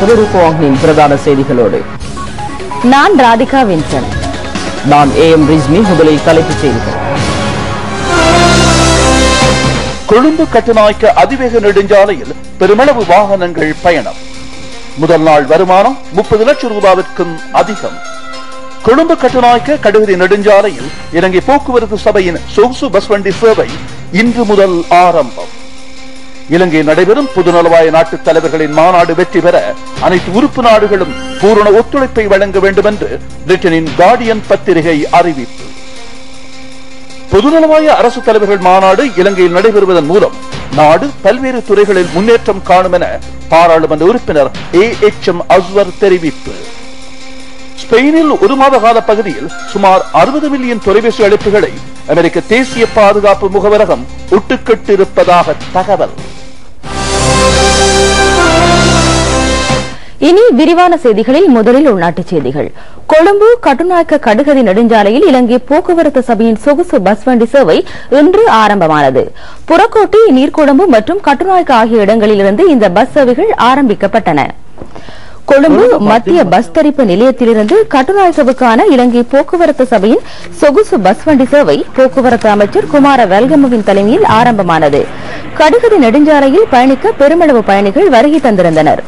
நமது ரூபவாகினின் பிரதான செய்திகளோடு நான் ராதிகா வின்சன் நான் ஏ எம் ரிஸ்மி முதலில் தலைப்புச் செய்திகள் கொழும்பு கட்டுநாய்க்க அதிவேக நெடுஞ்சாலையில் பெருமளவு வாகனங்கள் பயணம் முதல் நாள் வருமானம் முப்பது லட்சம் ரூபாவிற்கும் அதிகம் கொழும்பு கட்டுநாய்க்க கடுகுதி நெடுஞ்சாலையில் இலங்கை போக்குவரத்து சபையின் சொகுசு பஸ் வண்டி சேவை இன்று முதல் ஆரம்பம் இலங்கையில் நடைபெறும் பொதுநலவாய நாட்டு தலைவர்களின் மாநாடு வெற்றி பெற அனைத்து உறுப்பு நாடுகளும் பூரண ஒத்துழைப்பை வழங்க வேண்டும் என்று பிரிட்டனின் கார்டியன் பத்திரிகை அறிவிப்பு பொதுநலவாய அரசு தலைவர்கள் மாநாடு இலங்கையில் நடைபெறுவதன் மூலம் நாடு பல்வேறு துறைகளில் முன்னேற்றம் காணும் என பாராளுமன்ற உறுப்பினர் ஏ எச் எம் அஸ்வர் தெரிவிப்பு ஸ்பெயினில் ஒரு மாத கால பகுதியில் சுமார் அறுபது மில்லியன் தொலைபேசி அழைப்புகளை அமெரிக்க தேசிய பாதுகாப்பு முகவரகம் ஒட்டுக்கட்டிருப்பதாக தகவல் இனி விரிவான செய்திகளில் முதலில் உள்நாட்டுச் செய்திகள் கொழும்பு கட்டுநாயக்க கடுகதி நெடுஞ்சாலையில் இலங்கை போக்குவரத்து சபையின் சொகுசு பஸ் வண்டி சேவை இன்று ஆரம்பமானது புறக்கோட்டை நீர்கொழும்பு மற்றும் கட்டுநாயக்க ஆகிய இடங்களிலிருந்து இந்த பஸ் சேவைகள் ஆரம்பிக்கப்பட்டன கொழும்பு மத்திய பஸ் தரிப்பு நிலையத்திலிருந்து கட்டுநாயக்கவுக்கான இலங்கை போக்குவரத்து சபையின் சொகுசு பஸ் வண்டி சேவை போக்குவரத்து அமைச்சர் குமார வெல்கமுவின் தலைமையில் ஆரம்பமானது கடுகதி நெடுஞ்சாலையில் பயணிக்க பெருமளவு பயணிகள் வருகை தந்திருந்தனர்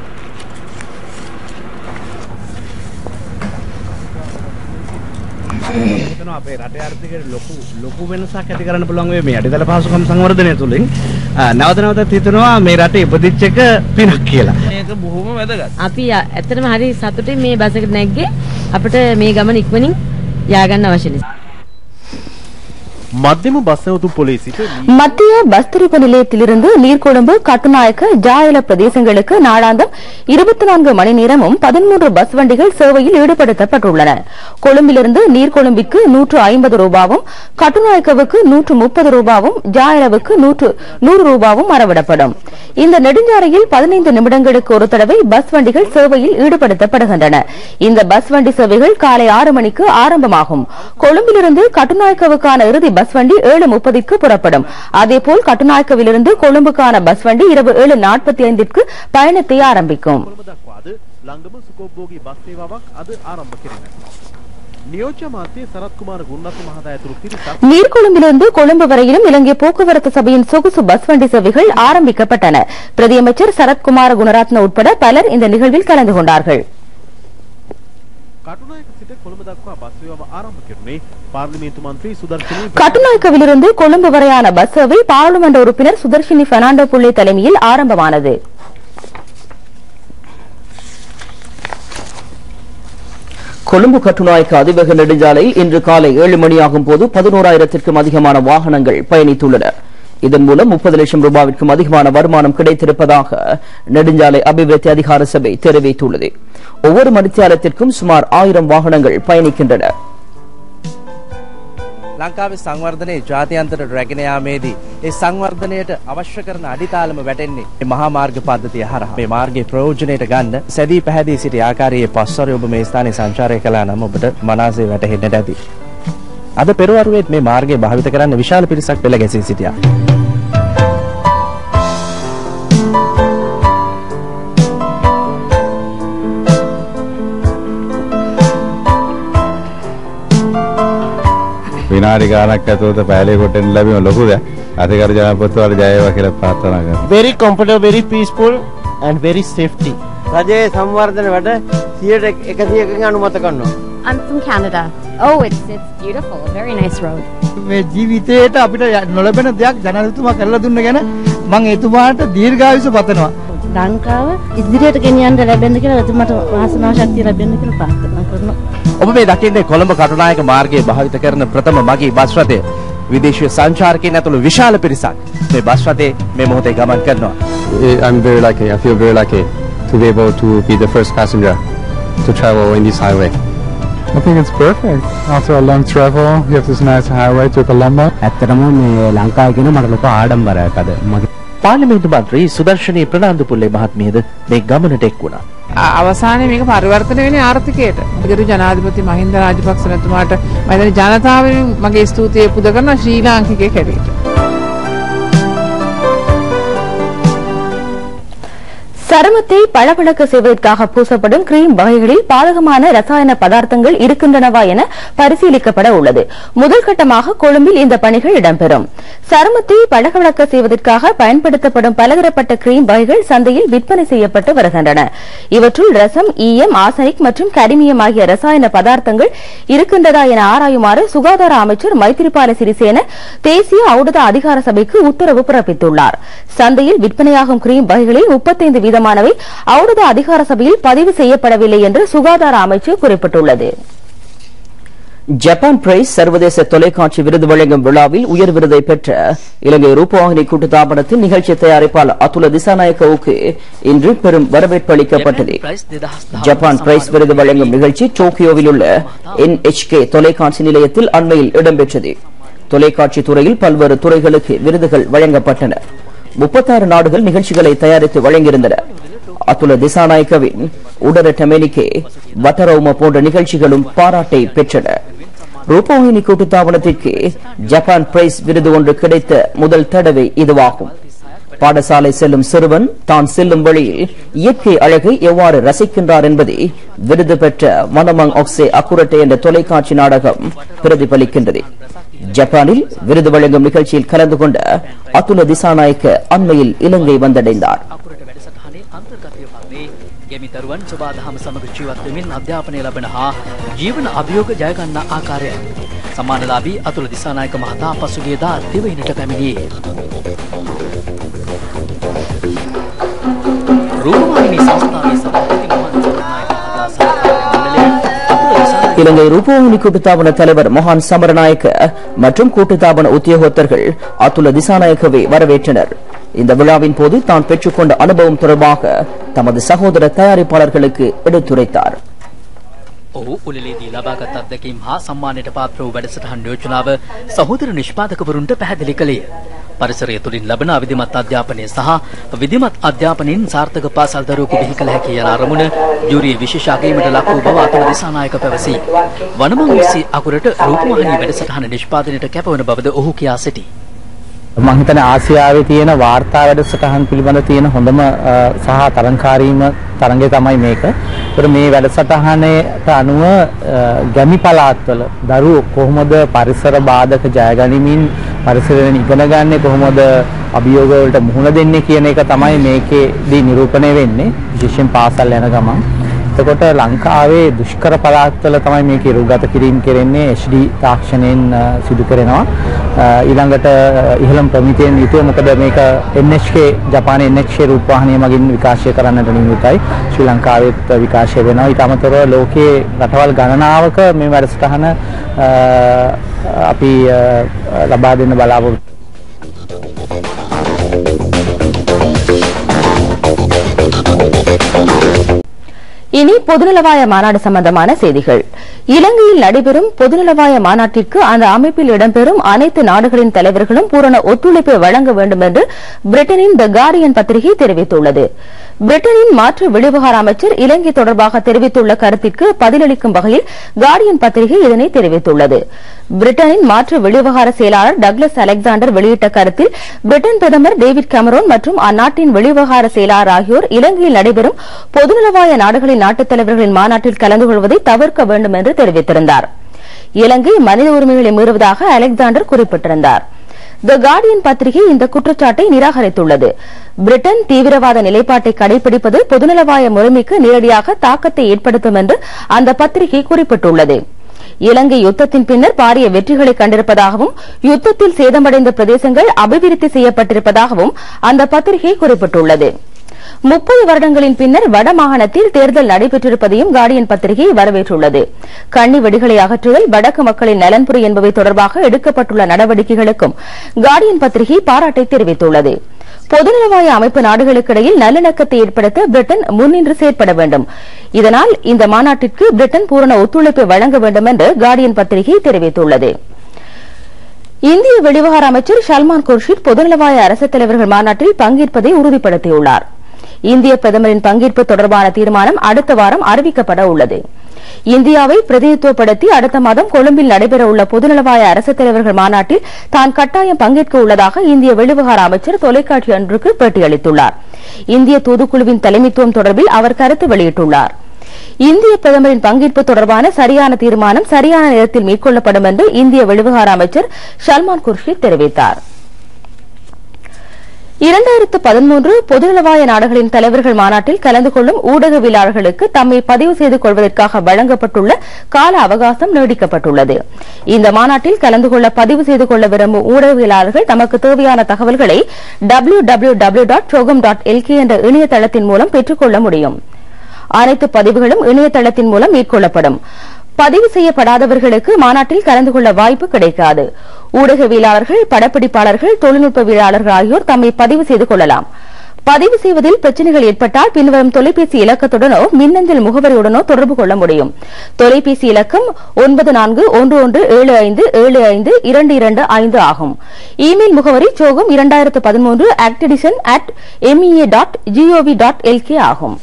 හිතනවා අපේ රටේ ආර්ථිකයට ලොකු ලොකු වෙනසක් ඇති කරන්න පුළුවන් වෙයි මේ අඩිතල පහසුකම් සංවර්ධනය තුලින් අ, නැවත නැවතත් හිතනවා මේ රටේ ඉපදිච්ච එක පිනක් කියලා. මේක බොහොම වැදගත්. අපි අ- ඇත්තටම හරි සතුටින් මේ බස් එකට නැග්ගේ අපිට මේ ගමන ඉක්මනින් ය아가න්න අවශ්‍ය නිසා. මධ්‍යම බස් නැවතුම් පොලිසියට மத்திய பஸ் திருப்பு நிலையத்திலிருந்து நீர்கொழும்பு கட்டுநாயக்க ஜாயல பிரதேசங்களுக்கு நாளாந்தம் இருபத்தி நான்கு மணி நேரமும் பதிமூன்று பஸ் வண்டிகள் சேவையில் ஈடுபடுத்தப்பட்டுள்ளன கொழும்பிலிருந்து நீர்கொழும்பிற்கு நூற்று ஐம்பது ரூபாவும் கட்டுநாயக்கவுக்கு நூற்று முப்பது ரூபாவும் ஜாயலவுக்கு நூற்று நூறு ரூபாவும் அறவிடப்படும் இந்த நெடுஞ்சாலையில் பதினைந்து நிமிடங்களுக்கு ஒரு தடவை பஸ் வண்டிகள் சேவையில் ஈடுபடுத்தப்படுகின்றன இந்த பஸ் வண்டி சேவைகள் காலை ஆறு மணிக்கு ஆரம்பமாகும் கொழும்பிலிருந்து கட்டுநாயக்கவுக்கான இறுதி பஸ் வண்டி ஏழு முப்பதுக்கு புறப்படும் அதேபோல் கட்டுநாயக்கவிலிருந்து கொழும்புக்கான பஸ் வண்டி இரவு ஏழு நாற்பத்தி ஐந்திற்கு பயணத்தை ஆரம்பிக்கும் කොළඹ දක්වාද ලංගම සුකෝබ්බෝගී බස් සේවාවක් අද ආරම්භ කෙරෙන. නියෝජ්‍ය අමාත්‍ය සරත් කුමාර ගුණරත්න මහතා ඇතුළු පිරිසක් நீர்கொழும்பிலிருந்து கொழும்பு வரையிலும் இலங்கை போக்குவரத்து சபையின் சொகுசு பஸ் வண்டி சேவைகள் ஆரம்பிக்கப்பட்டன பிரதியமைச்சர் சரத்குமார குணரத்ன உட்பட பலர் இந்த நிகழ்வில் கலந்து கொண்டார்கள் කටුනායක සිට කොළඹ දක්වා බස් සේවාව ආරම්භ කෙරුණේ පාර්ලිමේන්තු මන්ත්‍රී සුදර්ශනී கட்டுநாயக்கவிலிருந்து கொழும்பு வரையான பஸ் சேவை பாராளுமன்ற உறுப்பினர் சுதர்ஷினி பெர்னாண்டோ புள்ளே தலைமையில் ஆரம்பமானது கொழும்பு கட்டுநாயக்க அதிவேக நெடுஞ்சாலையில் இன்று காலை ஏழு மணியாகும் போது பதினோராயிரத்திற்கும் அதிகமான வாகனங்கள் பயணித்துள்ளன இதன் மூலம் முப்பது லட்சம் ரூபாவிற்கும் அதிகமான வருமானம் கிடைத்திருப்பதாக நெடுஞ்சாலை அபிவிருத்தி அதிகார சபை தெரிவித்துள்ளது ஒவ்வொரு மணித்தியாலத்திற்கும் சுமார் ஆயிரம் வாகனங்கள் பயணிக்கின்றன ලංකාවේ සංවර්ධනයේ ජාත්‍යන්තර රැගෙන යාමේදී ඒ සංවර්ධනයට අවශ්‍ය කරන අඩිතාලම වැටෙන්නේ මේ මහා මාර්ග පද්ධතිය හරහා. මේ මාර්ගයේ ප්‍රයෝජනයට ගන්න සැදී පැහැදී සිටි ආකාරයේ පස්වරේ ඔබ මේ ස්ථානයේ සංචාරය කළා නම් ඔබට මනසේ වැටහෙන්නට ඇති. අද පෙරවරුවේත් මේ මාර්ගය භාවිත කරන්න විශාල පිරිසක් පෙළ ගැසී සිටියා. විනාඩි ගානක් ඇතුළත පෑලේ කොටෙන් ලැබීම ලොකු දෙයක්. අධිකාර ජනපතිවරු ජය වේවා කියලා ප්‍රාර්ථනා කරනවා. very comfortable, very peaceful and very safety. රජයේ සංවර්ධන වැඩ 100%කින් අනුමත කරනවා. I'm from Canada. Oh, it's it's beautiful. Very nice road. මේ ජීවිතේට අපිට ය- නොලැබෙන දෙයක් ජනාධිපතිතුමා කරලා දුන්න ගැන මම එතුමාට දීර්ඝායුෂ පතනවා. ලංකාව ඉදිරියට ගෙනියන්න ලැබෙන්න කියලා එතුමාට වාසනාව ශක්තිය ලැබෙන්න කියලා ප්‍රාර්ථනා කරනවා. ඔබ මේ දකින්නේ කොළඹ කටුනායක මාර්ගයේ භාවිත කරන ප්‍රථම මගී බස් රථය. විදේශීය සංචාරකයන් ඇතුළු විශාල පිරිසක් මේ බස් රථයේ මේ මොහොතේ ගමන් කරනවා. I'm very lucky. I feel very lucky to be able to be the first passenger to travel in this highway. I think it's perfect. After a long travel, you have this nice highway to Colombo. ඇත්තටම මේ ලංකාවේ කියන මට ලොකු ආඩම්බරයක් අද. මගේ පාර්ලිමේන්තු මන්ත්‍රී සුදර්ශනී ප්‍රනාන්දු පුල්ලේ මහත්මියද මේ ගමනට එක් වුණා. අවසානයේ මේක පරිවර්තන වෙන්නේ ආර්ථිකයට. ගරු ජනාධිපති මහින්ද රාජපක්ෂ මැතිතුමාට මම හිතන්නේ ජනතාවෙන් මගේ ස්තුතිය පුද කරනවා ශ්‍රී ලාංකිකයෙක් හැටියට. சருமத்தை பளபளக்க செய்வதற்காக பூசப்படும் கிரீம் வகைகளில் பாதகமான ரசாயன பதார்த்தங்கள் இருக்கின்றனவா என பரிசீலிக்கப்பட உள்ளது முதல் கட்டமாக கொழும்பில் இந்த பணிகள் இடம்பெறும் சருமத்தை பளபளக்க செய்வதற்காக பயன்படுத்தப்படும் பலதரப்பட்ட கிரீம் வகைகள் சந்தையில் விற்பனை செய்யப்பட்டு வருகின்றன இவற்றுள் ரசம் ஈயம் ஆசனிக் மற்றும் கரிமியம் ஆகிய ரசாயன பதார்த்தங்கள் இருக்கின்றதா என ஆராயுமாறு சுகாதார அமைச்சர் மைத்திரிபால சிறிசேன தேசிய ஔடத அதிகார சபைக்கு உத்தரவு பிறப்பித்துள்ளார் சந்தையில் விற்பனையாகும் கிரீம் வகைகளில் முப்பத்தைந்து வீதமானவை ஔடத அதிகார சபையில் பதிவு செய்யப்படவில்லை என்று சுகாதார அமைச்சு குறிப்பிட்டுள்ளது ஜப்பான் பிரைஸ் சர்வதேச தொலைக்காட்சி விருது வழங்கும் விழாவில் உயர் விருதை பெற்ற இலங்கை ரூபவாகினி கூட்டுத்தாபனத்தின் நிகழ்ச்சி தயாரிப்பாளர் அதுல திசாநாயக்கவுக்கு இன்று பெரும் வரவேற்பு அளிக்கப்பட்டது ஜப்பான் பிரைஸ் விருது வழங்கும் நிகழ்ச்சி டோக்கியோவில் உள்ள என்எச்கே தொலைக்காட்சி நிலையத்தில் அண்மையில் இடம்பெற்றது தொலைக்காட்சி துறையில் பல்வேறு துறைகளுக்கு விருதுகள் வழங்கப்பட்டன முப்பத்தாறு நாடுகள் நிகழ்ச்சிகளை தயாரித்து வழங்கியிருந்தன அதுல திசாநாயக்கவின் உடரட்ட மெனிக்கே வட்டரௌம போன்ற நிகழ்ச்சிகளும் பாராட்டை பெற்றன ரூபவாகினி கூட்டுத்தாபனத்திற்கு ஜப்பான் பிரைஸ் விருது ஒன்று கிடைத்த முதல் தடவை இதுவாகும் பாடசாலை செல்லும் சிறுவன் தான் செல்லும் வழியில் இயற்கை அழகை எவ்வாறு ரசிக்கின்றார் என்பதை விருது பெற்ற மனமங் ஒக்சே அக்குரட்டை என்ற தொலைக்காட்சி நாடகம் பிரதிபலிக்கின்றது ஜப்பானில் விருது வழங்கும் நிகழ்ச்சியில் கலந்து கொண்ட அதுல திசாநாயக்க அண்மையில் இலங்கை வந்தடைந்தார் ගෙමි දරුවන් සබාදහම සමග ජීවත් වෙමින් අධ්‍යාපනය ලබන හා ජීවන අභියෝග ජය ගන්නා ආකාරය සම්මානලාභී අතුල දිසානායක මහතා පසුගියදා දිවයිනට පැමිණියේ. රූපවාහිනී සංස්ථාවේ සභාපති මොහන් සමනායක මහතා සහකාර මණ්ඩලය අතුල දිසානායක இலங்கை ரூபவாகினி கூட்டுத்தாபன தலைவர் மொஹான் சமரநாயக்க மற்றும் கூட்டுத்தாபன உத்தியோகத்தர்கள் அதுல திசாநாயக்கவை வரவேற்றனர் இந்த விழாவின் போது தான் பெற்றுக்கொண்ட அனுபவம் தொடர்பாக தமது சகோதர தயாரிப்பாளர்களுக்கு எடுத்துரைத்தார் ඔහු උළෙලේදී ලබාගත් අත්දැකීම් හා සම්මානයට පාත්‍ර වූ වැඩසටහන් යෝජනාව සහෝදර නිෂ්පාදකවරුන්ට පැහැදිලි කළේය. පරිසරය තුළින් ලබන විධිමත් අධ්‍යාපනය සහ විධිමත් අධ්‍යාපනයෙන් සාර්ථක පාසල් දරුවෙකු බිහි කළ හැකි යන අරමුණ ජූරිය විශේෂ අගයීමට ලක් වූ බව අතුල දිසානායක පැවසී. වනමං විසි අකුරට රූපවාහිනී වැඩසටහන නිෂ්පාදනයට කැපවන බවද ඔහු කියා සිටී. මම හිතන්නේ ආසියාවේ තියෙන වාර්තා වැඩසටහන් පිළිබඳ තියෙන හොඳම අ, සහ තරංකාරීම තරඟය තමයි මේක. ඒතර මේ වැඩසටහනට අනුව අ, ගැමි පළාත්වල දරුවෝ කොහොමද පරිසර බාධක ජය ගනිමින් පරිසරයෙන් ඉගෙන ගන්නේ කොහොමද අභියෝග වලට මුහුණ දෙන්නේ කියන එක තමයි මේකේදී නිරූපණය වෙන්නේ විශේෂයෙන් පාසල් යන ගමන්. එතකොට ලංකාවේ දුෂ්කර පළාත්වල තමයි මේක ඉරුගත කිරීම කෙරෙන්නේ HD තාක්ෂණයෙන් අ, සිදු කරනවා. අ, ඊළඟට අ, ඉහළම ප්‍රමිතියෙන් යුතුව මොකද මේක NHK ජපානයේ NHK රූපවාහිනිය මගින් විකාශය කරන්නට නියමිතයි. ශ්‍රී ලංකාවෙත් විකාශය වෙනවා. ඊට අමතරව ලෝකයේ රටවල් ගණනාවක මේ වැඩසටහන අ, අපි අ, ලබා දෙන්න බලාපොරොත්තු இனி பொதுநலவாய மாநாடு சம்பந்தமான செய்திகள் இலங்கையில் நடைபெறும் பொதுநலவாய மாநாட்டிற்கு அந்த அமைப்பில் இடம்பெறும் அனைத்து நாடுகளின் தலைவர்களும் பூரண ஒத்துழைப்பை வழங்க வேண்டும் என்று பிரிட்டனின் த கார்டியன் பத்திரிகை தெரிவித்துள்ளது பிரிட்டனின் மாற்று வெளிவிவகார அமைச்சர் இலங்கை தொடர்பாக தெரிவித்துள்ள கருத்திற்கு பதிலளிக்கும் வகையில் கார்டியன் பத்திரிகை இதனை தெரிவித்துள்ளது பிரிட்டனின் மாற்று வெளிவிவகார செயலாளர் டக்ளஸ் அலெக்சாண்டர் வெளியிட்ட கருத்தில் பிரிட்டன் பிரதமர் டேவிட் கமரோன் மற்றும் அந்நாட்டின் வெளிவிவகார செயலாளர் ஆகியோர் இலங்கையில் நடைபெறும் பொதுநலவாய நாடுகளின் நாட்டுத் தலைவர்களின் மாநாட்டில் கலந்து கொள்வதை தவிர்க்க வேண்டும் என்று தெரிவித்திருந்தார் இலங்கை மனித உரிமைகளை மீறுவதாக அலெக்சாண்டர் குறிப்பிட்டிருந்தார் த கார்டியன் பத்திரிகை இந்த குற்றச்சாட்டை நிராகரித்துள்ளது பிரிட்டன் தீவிரவாத நிலைப்பாட்டை கடைபிடிப்பது பொதுநலவாய முறைமைக்கு நேரடியாக தாக்கத்தை ஏற்படுத்தும் என்று அந்த பத்திரிகை குறிப்பிட்டுள்ளது இலங்கை யுத்தத்தின் பின்னர் பாரிய வெற்றிகளை கண்டிருப்பதாகவும் யுத்தத்தில் சேதமடைந்த பிரதேசங்கள் அபிவிருத்தி செய்யப்பட்டிருப்பதாகவும் அந்த பத்திரிகை குறிப்பிட்டுள்ளது முப்பது வருடங்களின் பின்னர் வடமாகாணத்தில் தேர்தல் நடைபெற்றிருப்பதையும் கார்டியன் பத்திரிகை வரவேற்றுள்ளது கன்னி வெடிகளை அகற்றுதல் வடக்கு மக்களின் நலன்புரி என்பவை தொடர்பாக எடுக்கப்பட்டுள்ள நடவடிக்கைகளுக்கும் கார்டியன் பத்திரிகை பாராட்டை தெரிவித்துள்ளது பொதுநலவாய அமைப்பு நாடுகளுக்கிடையில் நல்லிணக்கத்தை ஏற்படுத்த பிரிட்டன் முன்னின்று செயற்பட வேண்டும் இதனால் இந்த மாநாட்டிற்கு பிரிட்டன் பூரண ஒத்துழைப்பை வழங்க வேண்டும் என்று கார்டியன் பத்திரிகை தெரிவித்துள்ளது இந்திய வெளிவிவகார அமைச்சர் சல்மான் குர்ஷித் பொதுநலவாய அரசுத் தலைவர்கள் மாநாட்டில் பங்கேற்பதை உறுதிப்படுத்தியுள்ளார் இந்திய பிரதமரின் பங்கேற்பு தொடர்பான தீர்மானம் அடுத்த வாரம் அறிவிக்கப்பட உள்ளது இந்தியாவை பிரதிநிதித்துவப்படுத்தி அடுத்த மாதம் கொழும்பில் நடைபெறவுள்ள பொதுநலவாய அரசுத் தலைவர்கள் மாநாட்டில் தான் கட்டாயம் பங்கேற்க உள்ளதாக இந்திய வெளிவிவகார அமைச்சர் தொலைக்காட்சி ஒன்றுக்கு பேட்டியளித்துள்ளார் இந்திய தூதுக்குழுவின் தலைமைத்துவம் தொடர்பில் அவர் கருத்து வெளியிட்டுள்ளார் இந்திய பிரதமரின் பங்கேற்பு தொடர்பான சரியான தீர்மானம் சரியான நேரத்தில் மேற்கொள்ளப்படும் என்று இந்திய வெளிவிவகார அமைச்சர் சல்மான் குர்ஷித் தெரிவித்தார் இரண்டாயிரத்து பதிமூன்று பொதுநலவாய நாடுகளின் தலைவர்கள் மாநாட்டில் கலந்து கொள்ளும் ஊடகவியலாளர்களுக்கு தம்மை பதிவு செய்து கொள்வதற்காக வழங்கப்பட்டுள்ள கால அவகாசம் நீடிக்கப்பட்டுள்ளது இந்த மாநாட்டில் கலந்து கொள்ள பதிவு செய்து கொள்ள விரும்பும் ஊடகவியலாளர்கள் தமக்கு தேவையான தகவல்களை W W W dot CHOGM dot LK என்ற இணையதளத்தின் மூலம் பெற்றுக் கொள்ள முடியும் அனைத்து பதிவுகளும் இணையதளத்தின் மூலம் மேற்கொள்ளப்படும் பதிவு செய்யப்படாதவர்களுக்கு மாநாட்டில் கலந்து கொள்ள வாய்ப்பு கிடைக்காது ஊடகவியலாளர்கள் படப்பிடிப்பாளர்கள் தொழில்நுட்பவியலாளர்கள் ஆகியோர் தம்மை பதிவு செய்து கொள்ளலாம் பதிவு செய்வதில் பிரச்சனைகள் ஏற்பட்டால் பின்வரும் தொலைபேசி இலக்கத்துடனோ மின்னஞ்சல் முகவரியுடனோ தொடர்பு கொள்ள முடியும் தொலைபேசி இலக்கம் ஒன்பது நான்கு ஒன்று ஒன்று ஏழு ஐந்து ஏழு ஐந்து இரண்டு இரண்டு ஐந்து ஆகும் இமெயில் முகவரி சோகம் இரண்டாயிரத்து பதிமூன்று accreditation at MEA dot GOV dot LK ஆகும்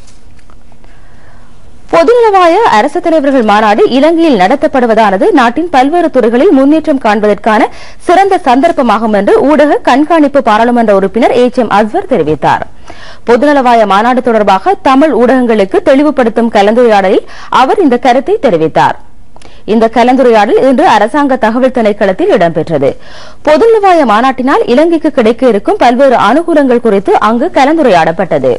பொதுநலவாய அரசு தலைவர்கள் மாநாடு இலங்கையில் நடத்தப்படுவதானது நாட்டின் பல்வேறு துறைகளில் முன்னேற்றம் காண்பதற்கான சிறந்த சந்தர்ப்பமாகும் என்று ஊடக கண்காணிப்பு பாராளுமன்ற உறுப்பினர் எச் எம் அஸ்வர் தெரிவித்தார் பொதுநலவாய மாநாடு தொடர்பாக தமிழ் ஊடகங்களுக்கு தெளிவுபடுத்தும் கலந்துரையாடலில் அவர் இந்த கருத்தை தெரிவித்தார் இந்த கலந்துரையாடல் இன்று அரசாங்க தகவல் திணைக்களத்தில் இடம்பெற்றது பொதுநலவாய மாநாட்டினால் இலங்கைக்கு கிடைக்க இருக்கும் பல்வேறு அனுகூலங்கள் குறித்து அங்கு கலந்துரையாடப்பட்டது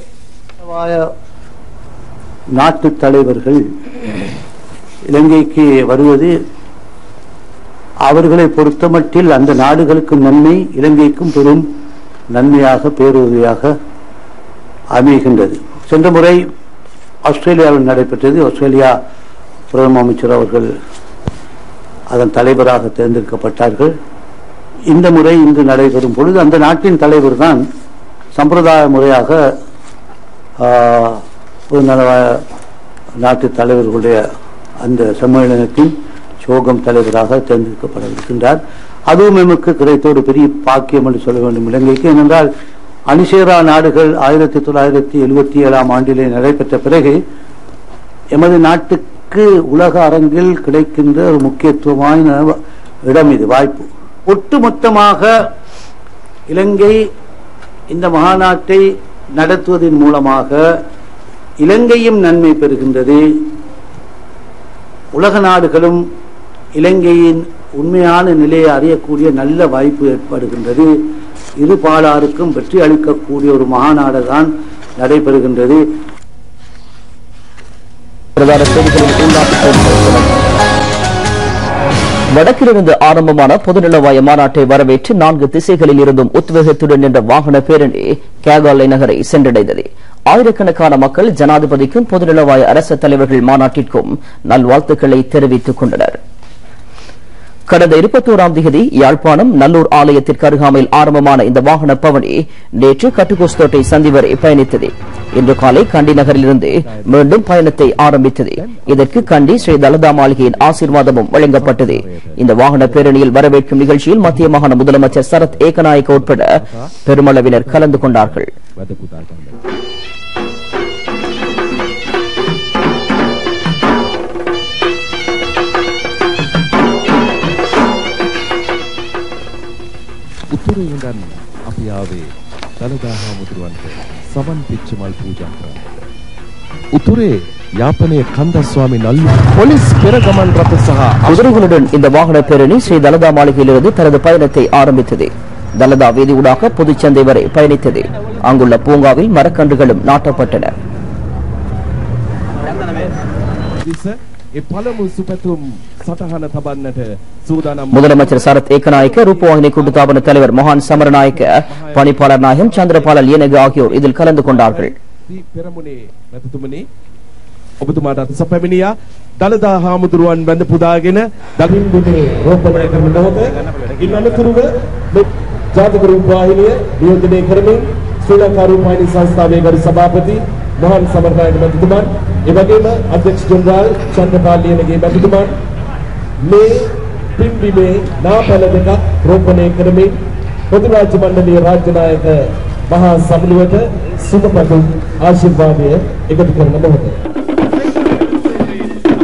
நாட்டு தலைவர்கள் இலங்கைக்கு வருவது அவர்களை பொறுத்தமட்டில் அந்த நாடுகளுக்கும் நன்மை இலங்கைக்கும் பெரும் நன்மையாக பேருதவியாக அமைகின்றது சென்ற முறை ஆஸ்திரேலியாவில் நடைபெற்றது ஆஸ்திரேலியா பிரதம அமைச்சர் அவர்கள் அதன் தலைவராக தேர்ந்தெடுக்கப்பட்டார்கள் இந்த முறை இன்று நடைபெறும் பொழுது அந்த நாட்டின் தலைவர் தான் சம்பிரதாய முறையாக ஆஹ், பொதுநலவாய நாட்டு தலைவர்களுடைய அந்த சம்மேளனத்தின் சோகம் தலைவராக தேர்ந்தெடுக்கப்படவிருக்கின்றார் அதுவும் எமக்கு கிடைத்த ஒரு பெரிய பாக்கியம் என்று சொல்ல வேண்டும் இலங்கைக்கு ஏனென்றால் அணிசேரா நாடுகள் ஆயிரத்தி தொள்ளாயிரத்தி எழுபத்தி ஏழாம் ஆண்டிலே நடைபெற்ற பிறகு எமது நாட்டுக்கு உலக அரங்கில் கிடைக்கின்ற ஒரு முக்கியத்துவமான இடம் இது வாய்ப்பு ஒட்டுமொத்தமாக இலங்கை இந்த மகாநாட்டை நடத்துவதன் மூலமாக இலங்கையும் நன்மை பெறுகின்றது உலக நாடுகளும் இலங்கையின் உண்மையான நிலையை அறியக்கூடிய நல்ல வாய்ப்பு ஏற்படுகின்றது இரு பாலாருக்கும் வெற்றி அளிக்கக்கூடிய ஒரு மகாநாடு தான் நடைபெறுகின்றது பிரதான செய்திகளின் உள்நாட்டு செய்திகள் வடக்கிலிருந்து ஆரம்பமான பொதுநலவாய மாநாட்டை வரவேற்று நான்கு திசைகளில் இருந்தும் உத்வேகத்துடன் நின்ற வாகன பேரணி கேகாலை நகரை சென்றடைந்தது ஆயிரக்கணக்கான மக்கள் ஜனாதிபதிக்கும் பொதுநலவாய அரசு தலைவர்கள் மாநாட்டிற்கும் நல்வாழ்த்துக்களை தெரிவித்துக் கொண்டனர் கடந்த இருபத்தோராம் தேதி யாழ்ப்பாணம் நல்லூர் ஆலயத்திற்கு அருகாமையில் ஆரம்பமான இந்த வாகன பவனி நேற்று கட்டுகோஸ்தோட்டை சந்தி வரை பயணித்தது இன்று காலை கண்டி நகரிலிருந்து மீண்டும் பயணத்தை ஆரம்பித்தது இதற்கு கண்டி ஸ்ரீ தலதா மாளிகையின் ஆசீர்வாதமும் வழங்கப்பட்டது இந்த வாகன பேரணியில் வரவேற்கும் நிகழ்ச்சியில் மத்திய மாகாண முதலமைச்சர் சரத் ஏகநாயக்க உட்பட பெருமளவினர் கலந்து கொண்டார்கள் උතුරේ ඉඳන් අපි ආවේ දළදා හාමුදුරුවන්ට සමන් පිච්චමල් පූජා කරන්න. උතුරේ යාපනයේ කන්දස්වාමි නල්ලු පොලිස් පෙරගමන් රථ සහ குதிரைகளுடன் இந்த வாகன பேரணி ஸ்ரீ தலதா மாளிகையிலிருந்து தனது பயணத்தை ஆரம்பித்தது தலதா வீதி ஊடாக புதுச்சந்தை வரை பயணித்தது அங்குள்ள பூங்காவில் மரக்கன்றுகளும் நாட்டப்பட்டன පිරිස ඒ පළමු සුපැතුම් සටහන තබන්නට සූදානම් முதலமைச்சர் சரத் ஏக்கநாயக்க ரூபவாகினி கூட்டுத்தாபன தலைவர் மொஹான் சமரநாயக்க பணிப்பாளர் நாயகம் சந்திரபாலல் ஏனகு ஆகியோர் இதில் கலந்து கொண்டார்கள் පෙරමුණේ මැතිතුමනි ඔබතුමාට අත සැපැමිණියා දළදා හාමුදුරුවන් වැඳ පුදාගෙන දකින්දුනේ රෝපණය කරන මොහොත ඉන් අනතුරුව මෙ- ජාතික රූපවාහිනිය නියෝජනය කරමින් ශ්‍රී ලංකා රූපවාහිනී සංස්ථාවේ ගරු සභාපති මොහන් සමරනායක මැතිතුමන් ඒ වගේම අධ්‍යක්ෂ ජෙනරාල් චන්ද්‍රපාල් ලියනගේ මැතිතුමන් මේ පිම්බිමේ නාපැල දෙකක් රෝපණය කරමින් පොදු රාජ්‍ය මණ්ඩලයේ රාජ්‍ය නායක මහා සමුළුවට සුබපතුම් ආශිර්වාදය එකතු කරන මොහොත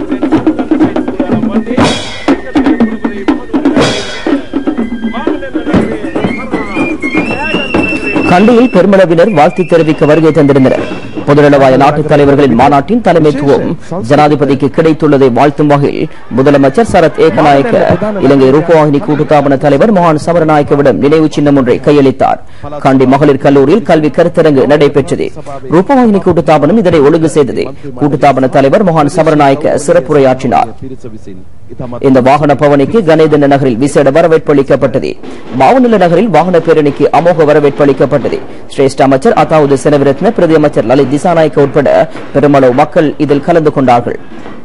கண்டியில் பெருமளவினர் வாழ்த்து தெரிவிக்க வருகை தந்திருந்தனர் பொதுநலவாய நாட்டுத் தலைவர்களின் மாநாட்டின் தலைமைத்துவம் ஜனாதிபதிக்கு கிடைத்துள்ளதை வாழ்த்தும் வகையில் முதலமைச்சர் சரத் ஏகநாயக்க இலங்கை ரூபவாகினி கூட்டுத்தாபன தலைவர் மகான் சமரநாயக்கவிடம் நினைவு சின்னம் ஒன்றை கையளித்தார் கண்டி மகளிர் கல்லூரியில் கல்வி கருத்தரங்கு நடைபெற்றது ரூபவாகினி கூட்டுத்தாபனம் இதனை ஒழுங்கு செய்தது கூட்டுத்தாபன தலைவர் மகான் சமரநாயக்க சிறப்புரையாற்றினார் இந்த வாகன பவனிக்கு கணேதன நகரில் விசேட வரவேற்பு அளிக்கப்பட்டது மாவநில நகரில் வாகன பேரணிக்கு அமோக வரவேற்பு அளிக்கப்பட்டது சிரேஷ்ட அமைச்சர் அதாவது செனவிரத்ன பிரதி அமைச்சர் லலித் திசாநாயக்க உட்பட பெருமளவு மக்கள் இதில் கலந்து கொண்டார்கள்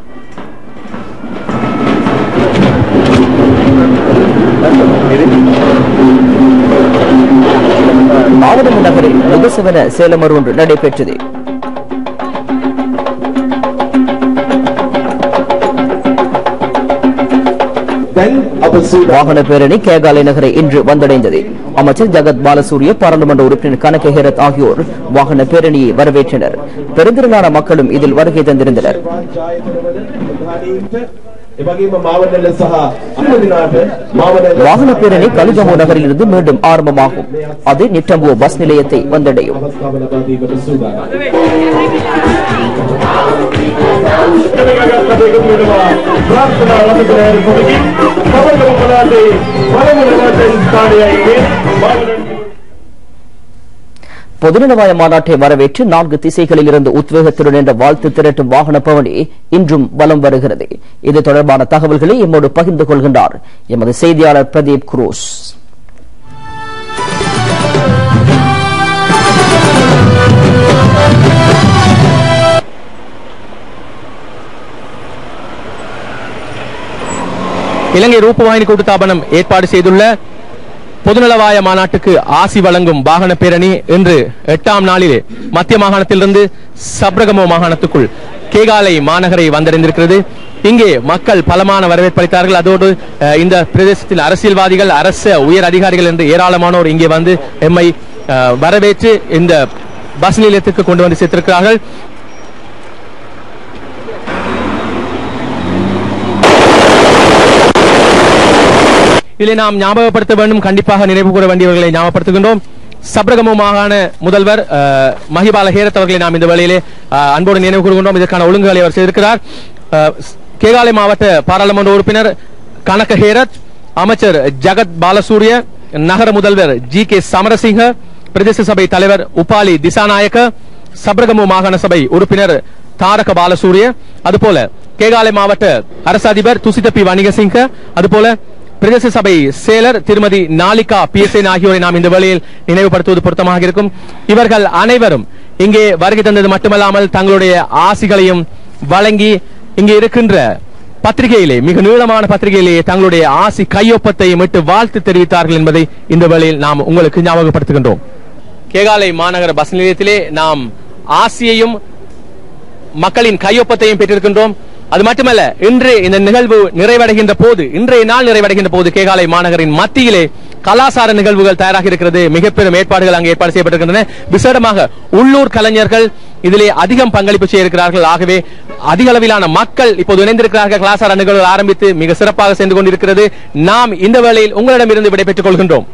மாவட்ட நகரில் முகசவன சேலமர் ஒன்று நடைபெற்றது வாகன பேரணி கேகாலை நகரை இன்று வந்தடைந்தது அமைச்சர் ஜகத் பாலசூரிய பாராளுமன்ற உறுப்பினர் கனக ஹேரத் ஆகியோர் வாகன பேரணியை வரவேற்றனர் பெருந்திரளான மக்களும் இதில் வருகை தந்திருந்தனர் එවගේම මාවනල්ල සහ අමදිනාට මාවනල්ල வாகன பேரணி கலிகமோ நகரில் இருந்து மீண்டும் ஆரம்பமாகும் அது நிட்டம்புவ பஸ் நிலையத்தை வந்தடையும் අවස්ථාව ලබා දීමට සූදානම්. ප්‍රාර්ථනා ලබන පොඩි කවදම මොනාදී පළමුව වශයෙන් ස්ථානයයි මාවනල්ල பொதுநலவாய மாநாட்டை வரவேற்று நான்கு திசைகளில் இருந்து உத்வேகத்துடன் என்ற வாழ்த்து திரட்டும் வாகன பவனி இன்றும் வலம் வருகிறது இது தொடர்பான தகவல்களை எம்மோடு பகிர்ந்து கொள்கின்றார் எமது செய்தியாளர் பிரதீப் குரூஸ் இலங்கை ரூபவாகினி கூட்டுத்தாபனம் ஏற்பாடு செய்துள்ள பொதுநலவாய மாநாட்டுக்கு ஆசி வழங்கும் வாகன பேரணி இன்று எட்டாம் நாளிலே மத்திய மாகாணத்திலிருந்து சப்ரகமோ மாகாணத்துக்குள் கேகாலை மாநகரை வந்தடைந்திருக்கிறது இங்கே மக்கள் பலமான வரவேற்பளித்தார்கள் அதோடு அஹ், இந்த பிரதேசத்தில் அரசியல்வாதிகள் அரச உயர் அதிகாரிகள் என்று ஏராளமானோர் இங்கே வந்து எம்மை அஹ், வரவேற்று இந்த பஸ் நிலையத்திற்கு கொண்டு வந்து சேர்த்திருக்கிறார்கள் இதில் நாம் ஞாபகப்படுத்த வேண்டும் கண்டிப்பாக நினைவு கூற வேண்டியவர்களை ஞாபகப்படுத்துகின்றோம் சப்ரகமோ மாகாண முதல்வர் அஹ், மஹிபால ஹேரத் அவர்களை நாம் இந்த வேளையிலே அஹ், அன்போடு நினைவு கூறுகின்றோம் இதற்கான ஒழுங்குகளை அவர் செய்திருக்கிறார் அஹ், கேகாலை மாவட்ட பாராளுமன்ற உறுப்பினர் கனக ஹேரத் அமைச்சர் ஜகத் பாலசூரிய நகர முதல்வர் ஜி கே சமரசிங்க பிரதேச சபை தலைவர் உபாலி திசாநாயக்க சப்ரகமோ மாகாண சபை உறுப்பினர் தாரக பாலசூரிய அதுபோல கேகாலை மாவட்ட அரசு அதிபர் துசித பி வணிகசிங்க அதுபோல பிரதேச சபை செயலர் திருமதி நாலிகா பிஎஸ்என் ஆகியோரை நாம் இந்த வேளையில் நினைவுபடுத்துவது பொருத்தமாக இருக்கும் இவர்கள் அனைவரும் இங்கே வருகை தந்தது மட்டுமல்லாமல் தங்களுடைய ஆசிகளையும் வழங்கி இங்கே இருக்கின்ற பத்திரிகையிலே மிக நீளமான பத்திரிகையிலே தங்களுடைய ஆசி கையொப்பத்தையும் இட்டு வாழ்த்து தெரிவித்தார்கள் என்பதை இந்த வேளையில் நாம் உங்களுக்கு ஞாபகப்படுத்துகின்றோம் கேகாலை மாநகர பஸ் நிலையத்திலே நாம் ஆசியையும் மக்களின் கையொப்பத்தையும் பெற்றிருக்கின்றோம் அது மட்டுமல்ல இன்று இந்த நிகழ்வு நிறைவடைகின்ற போது இன்றைய நாள் நிறைவடைகின்ற போது கேகாலை மாநகரின் மத்தியிலே கலாசார நிகழ்வுகள் தயாராக இருக்கிறது மிக பெரும் ஏற்பாடுகள் அங்கு ஏற்பாடு செய்யப்பட்டிருக்கின்றன விசேடமாக உள்ளூர் கலைஞர்கள் இதிலே அதிகம் பங்களிப்பு செய்ய இருக்கிறார்கள் ஆகவே அதிக அளவிலான மக்கள் இப்போது இணைந்திருக்கிறார்கள் கலாசார நிகழ்வுகள் ஆரம்பித்து மிக சிறப்பாக சென்று கொண்டிருக்கிறது நாம் இந்த வேளையில் உங்களிடமிருந்து விடைபெற்றுக் கொள்கின்றோம்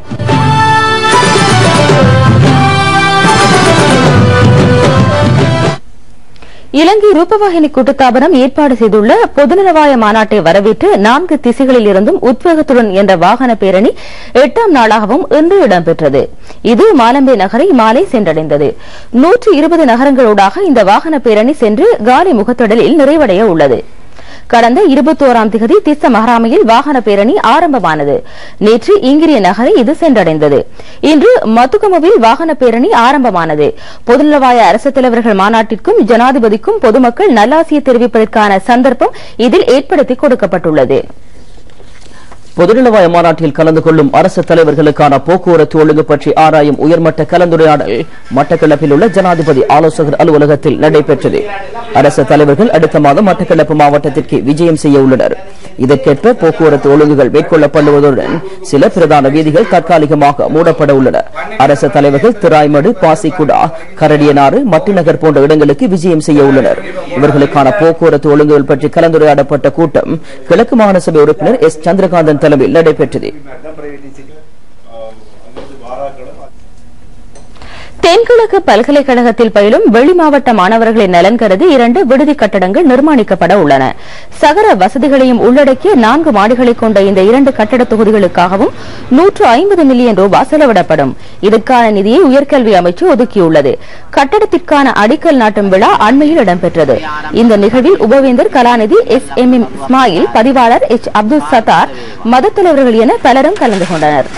இலங்கை ரூபவாகினி கூட்டுத்தாபனம் ஏற்பாடு செய்துள்ள பொதுநலவாய மாநாட்டை வரவேற்று நான்கு திசைகளில் இருந்தும் உத்வேகத்துடன் என்ற வாகன பேரணி எட்டாம் நாளாகவும் இன்று இடம்பெற்றது இது மாலம்பே நகரை மாலை சென்றடைந்தது நூற்று இருபது நகரங்களூடாக இந்த வாகன பேரணி சென்று காலி முகத்திடலில் நிறைவடைய உள்ளது கடந்த இருபத்தோராம் திகதி திஸ்ஸ மஹராமையில் வாகன பேரணி ஆரம்பமானது நேற்று இங்கிரிய நகரை இது சென்றடைந்தது இன்று மத்துகமுவில் வாகன பேரணி ஆரம்பமானது பொதுநலவாய அரசு தலைவர்கள் மாநாட்டிற்கும் ஜனாதிபதிக்கும் பொதுமக்கள் நல்லாசியை தெரிவிப்பதற்கான சந்தர்ப்பம் இதில் ஏற்படுத்தி கொடுக்கப்பட்டுள்ளது பொதுநலவாய மாநாட்டில் கலந்து கொள்ளும் அரசு தலைவர்களுக்கான போக்குவரத்து ஒழுங்கு பற்றி ஆராயும் உயர்மட்ட கலந்துரையாடல் மட்டக்களப்பில் உள்ள ஜனாதிபதி ஆலோசகர் அலுவலகத்தில் நடைபெற்றது அரசு தலைவர்கள் அடுத்த மாதம் மட்டக்களப்பு மாவட்டத்திற்கு விஜயம் செய்ய உள்ளனர் இதற்கேற்ப போக்குவரத்து ஒழுங்குகள் மேற்கொள்ளப்படுவதுடன் சில பிரதான வீதிகள் தற்காலிகமாக மூடப்பட உள்ளன அரசு தலைவர்கள் திராய்மடு பாசிக்குடா கரடியனாறு மட்டிநகர் போன்ற இடங்களுக்கு விஜயம் செய்ய உள்ளனர் இவர்களுக்கான போக்குவரத்து ஒழுங்குகள் பற்றி கலந்துரையாடப்பட்ட கூட்டம் கிழக்கு மாகாண சபை உறுப்பினர் எஸ் சந்திரகாந்தன் தலைமையில் நடைபெற்றது தென்கிழக்கு பல்கலைக்கழகத்தில் பயிலும் வெளி மாவட்ட மாணவர்களின் நலன் கருதி இரண்டு விடுதி கட்டடங்கள் நிர்மாணிக்கப்பட உள்ளன சகர வசதிகளையும் உள்ளடக்கிய நான்கு மாடிகளை கொண்ட இந்த இரண்டு கட்டட தொகுதிகளுக்காகவும் நூற்று ஐம்பது மில்லியன் ரூபாய் செலவிடப்படும் இதற்கான நிதியை உயர்கல்வி அமைச்சு ஒதுக்கியுள்ளது கட்டடத்திற்கான அடிக்கல் நாட்டும் விழா அண்மையில் இடம்பெற்றது இந்த நிகழ்வில் உபவேந்தர் கலாநிதி எஸ் எம் எம் இஸ்மாயில் பதிவாளர் எச் அப்துல் சத்தார் மதத் தலைவர்கள் என பலரும் கலந்து கொண்டனர்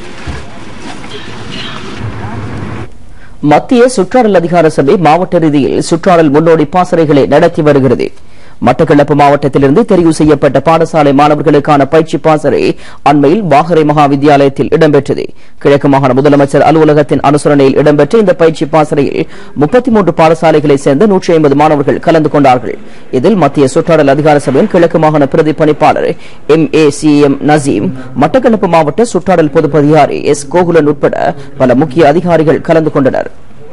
மத்திய சுற்றாடல் அதிகார சபை மாவட்ட ரீதியில் சுற்றாடல் முன்னோடி பாசறைகளை நடத்தி வருகிறது மட்டக்களப்பு மாவட்டத்திலிருந்து தெரிவு செய்யப்பட்ட பாடசாலை மாணவர்களுக்கான பயிற்சி பாசறை அண்மையில் வாகரை மகா வித்தியாலயத்தில் இடம்பெற்றது கிழக்கு மாகாண முதலமைச்சர் அலுவலகத்தின் அனுசரணையில் இடம்பெற்ற இந்த பயிற்சி பாசறையில் முப்பத்தி மூன்று பாடசாலைகளைச் சேர்ந்த நூற்றி ஐம்பது மாணவர்கள் கலந்து கொண்டார்கள் இதில் மத்திய சுற்றாடல் அதிகார சபையின் கிழக்கு மாகாண பிரதி பணிப்பாளர் M A C M Naseem Batticaloa மாவட்ட சுற்றாடல் பொதுப் அதிகாரி எஸ் கோகுலன் உட்பட பல முக்கிய அதிகாரிகள் கலந்து கொண்டனர்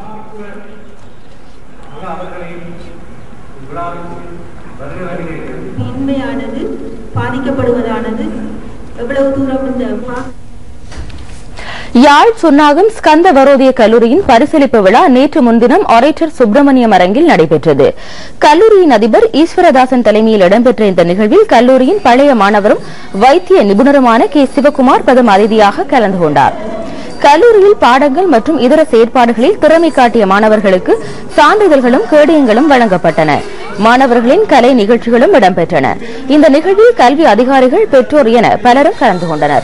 இன்மையானது பாதிக்கப்படுவதானது எவ்வளவு தூரம் இந்த மா- யாழ் சுன்னாகம் ஸ்கந்த வரோதிய கல்லூரியின் பரிசளிப்பு விழா நேற்று முன்தினம் ஒரேட்டர் சுப்பிரமணியம் அரங்கில் நடைபெற்றது கல்லூரியின் அதிபர் ஈஸ்வரதாசன் தலைமையில் இடம்பெற்ற இந்த நிகழ்வில் கல்லூரியின் பழைய மாணவரும் வைத்திய நிபுணருமான கே சிவகுமார் பிரதம அதிதியாக கலந்து கொண்டார் கல்லூரியில் பாடங்கள் மற்றும் இதர செயற்பாடுகளில் திறமை காட்டிய மாணவர்களுக்கு சான்றிதழ்களும் கேடயங்களும் வழங்கப்பட்டன மாணவர்களின் கலை நிகழ்ச்சிகளும் இடம்பெற்றன இந்த நிகழ்வில் கல்வி அதிகாரிகள் பெற்றோர் என பலரும் கலந்து கொண்டனர்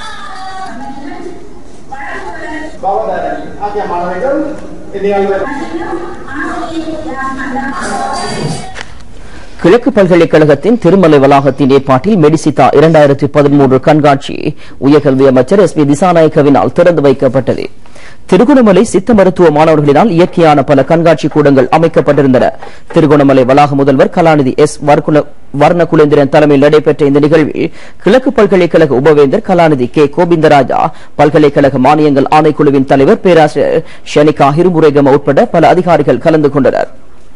கிழக்கு பல்கலைக்கழகத்தின் திருமலை வளாகத்தின் ஏற்பாட்டில் மெடிசிதா இரண்டாயிரத்தி பதிமூன்று கண்காட்சி உயர்கல்வி அமைச்சர் எஸ் பி திசாநாயக்கவினால் திறந்து வைக்கப்பட்டது திருகோணமலை சித்த மருத்துவ மாணவர்களினால் இயற்கையான பல கண்காட்சி கூடங்கள் அமைக்கப்பட்டிருந்தன திருகோணமலை வளாக முதல்வர் கலாநிதி எஸ் வர்குல வர்ணகுலேந்திரன் தலைமையில் நடைபெற்ற இந்த நிகழ்வில் கிழக்கு பல்கலைக்கழக உபவேந்தர் கலாநிதி கே கோவிந்தராஜா பல்கலைக்கழக மானியங்கள் ஆணைக்குழுவின் தலைவர் பேராசிரியர் ஷனிகா ஹிருமுரேகம உட்பட பல அதிகாரிகள் கலந்து கொண்டனர்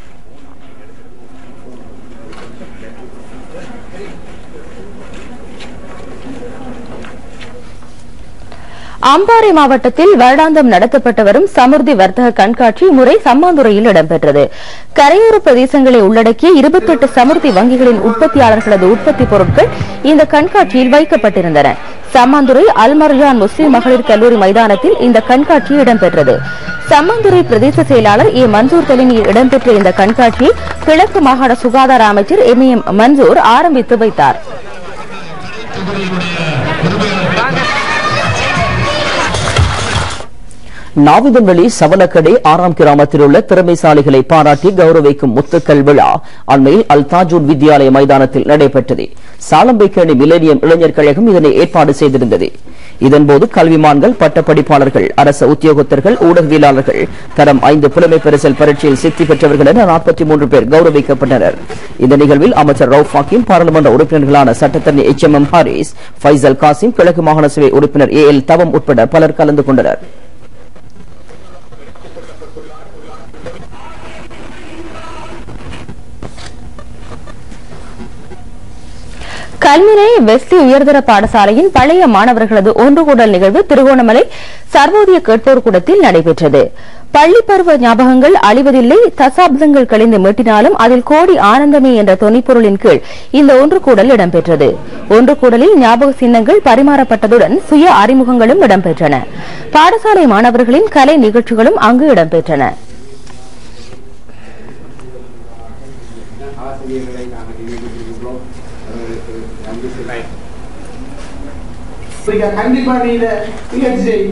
அம்பாறை மாவட்டத்தில் வருடாந்தம் நடத்தப்பட்டு வரும் சமுர்த்தி வர்த்தக கண்காட்சி முறை சம்மாந்துறையில் இடம்பெற்றது கரையோர பிரதேசங்களை உள்ளடக்கிய இருபத்தெட்டு சமுர்த்தி வங்கிகளின் உற்பத்தியாளர்களது உற்பத்தி பொருட்கள் இந்த கண்காட்சியில் வைக்கப்பட்டிருந்தன சம்மாந்துறை அல்மர்ஜான் முஸ்லிம் மகளிர் கல்லூரி மைதானத்தில் இந்த கண்காட்சி இடம்பெற்றது சம்மாந்துறை பிரதேச செயலாளர் ஏ மன்சூர் தலைமையில் இடம்பெற்ற இந்த கண்காட்சியை கிழக்கு மாகாண சுகாதார அமைச்சர் எம் எம் மன்சூர் ஆரம்பித்து வைத்தார் நாவிதன்வெளி சவலக்கடை ஆறாம் கிராமத்தில் உள்ள திறமைசாலிகளை பாராட்டி கௌரவிக்கும் முத்துக்கள் விழா அண்மையில் அல் தாஜூன் வித்யாலய மைதானத்தில் நடைபெற்றது சாலம்பைக்கேணி மிலேனியம் இளைஞர் கழகம் இதனை ஏற்பாடு செய்திருந்தது இதன்போது கல்விமான்கள் பட்டப்படிப்பாளர்கள் அரச உத்தியோகத்தர்கள் ஊடகவியலாளர்கள் தரம் ஐந்து புலமை பரிசல் பரீட்சையில் சித்தி பெற்றவர்கள் என நாற்பத்தி மூன்று பேர் கௌரவிக்கப்பட்டனர் இந்த நிகழ்வில் அமைச்சர் ரவுப் ஹக்கீம் பாராளுமன்ற உறுப்பினர்களான சட்டத்தரணி H M M Harees Faizal Kasim கிழக்கு மாகாண சபை உறுப்பினர் ஏ எல் தவம் உட்பட பலர் கலந்து கொண்டனர் கல்முனை வெஸ்லி உயர்தர பாடசாலையின் பழைய மாணவர்களது ஒன்றுகூடல் நிகழ்வு திருகோணமலை சர்வோதய கேட்போர் கூடத்தில் நடைபெற்றது பள்ளி பருவ ஞாபகங்கள் அழிவதில்லை தசாப்தங்கள் கழிந்து மீட்டினாலும் அதில் கோடி ஆனந்தமே என்ற தொனிப்பொருளின் கீழ் இந்த ஒன்றுகூடல் இடம்பெற்றது ஒன்றுகூடலில் ஞாபக சின்னங்கள் பரிமாறப்பட்டதுடன் சுய அறிமுகங்களும் இடம்பெற்றன பாடசாலை மாணவர்களின் கலை நிகழ்ச்சிகளும் அங்கு இடம்பெற்றன கண்டிப்பா நீ இதை முயற்சி செய்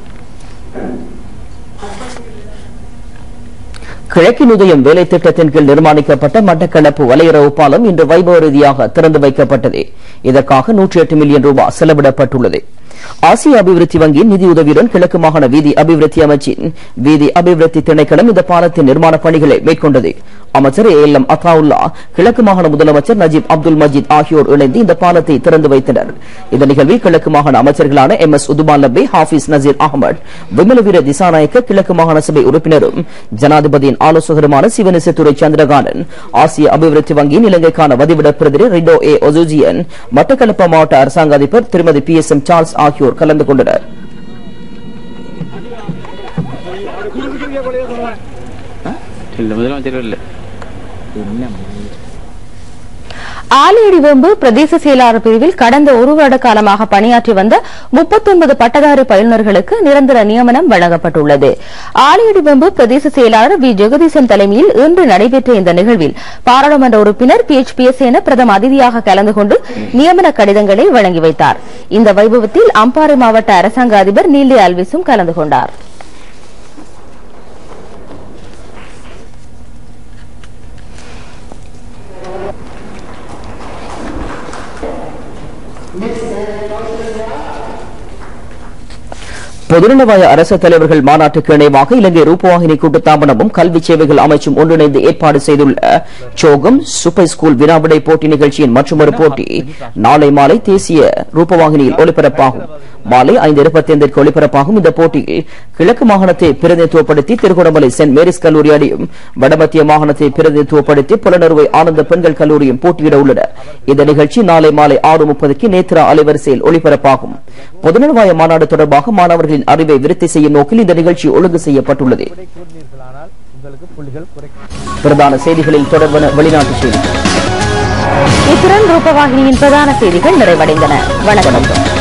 கிழக்கின் உதயம் வேலை திட்டத்தின் கீழ் நிர்மாணிக்கப்பட்ட மட்டக்களப்பு வலையுறவு பாலம் இன்று வைபவ ரீதியாக திறந்து வைக்கப்பட்டது இதற்காக நூற்றி எட்டு மில்லியன் ரூபாய் செலவிடப்பட்டுள்ளது ஆசிய அபிவிருத்தி வங்கியின் நிதியுதவியுடன் கிழக்கு மாகாண வீதி அபிவிருத்தி அமைச்சின் வீதி அபிவிருத்தி திணைக்களம் இந்த பாலத்தின் நிர்மாண பணிகளை மேற்கொண்டது அமைச்சர் ஏ எல் எம் அத்தாவுல்லா கிழக்கு மாகாண முதலமைச்சர் நஜீப் அப்துல் மஜீத் ஆகியோர் இணைந்து இந்த பாலத்தை திறந்து வைத்தனர் இந்த நிகழ்வில் கிழக்கு மாகாண அமைச்சர்களான எம் எஸ் உதுமான் லப்பே ஹாஃபிஸ் நசீர் அகமது விமலவீர திசாநாயக்க கிழக்கு மாகாண சபை உறுப்பினரும் ஜனாதிபதியின் ஆலோசகருமான சிவனிசத்துறை சந்திரகானன் ஆசிய அபிவிருத்தி வங்கியின் இலங்கைக்கான வதிவிட பிரதிநிதி ரிடோ ஏ ஒசூஜியன் மட்டக்களப்பு மாவட்ட அரசாங்க அதிபர் திருமதி பி எஸ் எம் சார்ல்ஸ் ஆகியோர் கலந்து கொண்டனர் இல்ல முதலமைச்சர் இல்ல என்ன ஆலையடிவேம்பு பிரதேச செயலாளர் பிரிவில் கடந்த ஒரு வருட காலமாக பணியாற்றி வந்த 39 பட்டதாரி பயிலுநர்களுக்கு நிரந்தர நியமனம் வழங்கப்பட்டுள்ளது ஆலையடிவேம்பு பிரதேச செயலாளர் வி ஜெகதீசன் தலைமையில் இன்று நடைபெற்ற இந்த நிகழ்வில் பாராளுமன்ற உறுப்பினர் பி எச் பி எஸ் என பிரதம அதிதியாக கலந்து கொண்டு நியமன கடிதங்களை வழங்கி வைத்தார் இந்த வைபவத்தில் அம்பாறை மாவட்ட அரசாங்க அதிபர் நீலி அல்விஸும் கலந்து கொண்டார் பொதுநலவாய அரசு தலைவர்கள் மாநாட்டுக்கு இணைவாக இலங்கை ரூபவாகினி கூட்டுத்தாபனமும் கல்வி சேவைகள் அமைச்சும் ஒன்றிணைந்து ஏற்பாடு செய்துள்ள சோகம் சூப்பர் ஸ்கூல் வினாவிடை போட்டி நிகழ்ச்சியின் மற்றொரு போட்டி நாளை மாலை தேசிய ரூபவாகினியில் ஒளிபரப்பாகும் மாலை ஐந்து இருபத்தி ஐந்திற்கு ஒளிபரப்பாகும் இந்த போட்டியில் கிழக்கு மாகாணத்தை பிரதிநிதித்துவப்படுத்தி திருகோணமலை சென்ட் மேரிஸ் கல்லூரி அணியும் வடமத்திய மாகாணத்தை பிரதிநிதித்துவப்படுத்தி புலனறுவை ஆனந்த பெண்கள் கல்லூரியும் போட்டியிட உள்ளனர் இந்த நிகழ்ச்சி நாளை மாலை ஆறு முப்பதுக்கு நேத்ரா அலைவரிசையில் ஒளிபரப்பாகும் பொதுநலவாய மாநாடு தொடர்பாக மாணவர்களின் அறிவை விருத்தி செய்யும் நோக்கில் இந்த நிகழ்ச்சி ஒழுங்கு செய்யப்பட்டுள்ளது பிரதான செய்திகளில் தொடர்பான வெளிநாட்டு செய்திகள் இத்துடன் ரூபவாகினியின் பிரதான செய்திகள் நிறைவடைந்தன வணக்கம்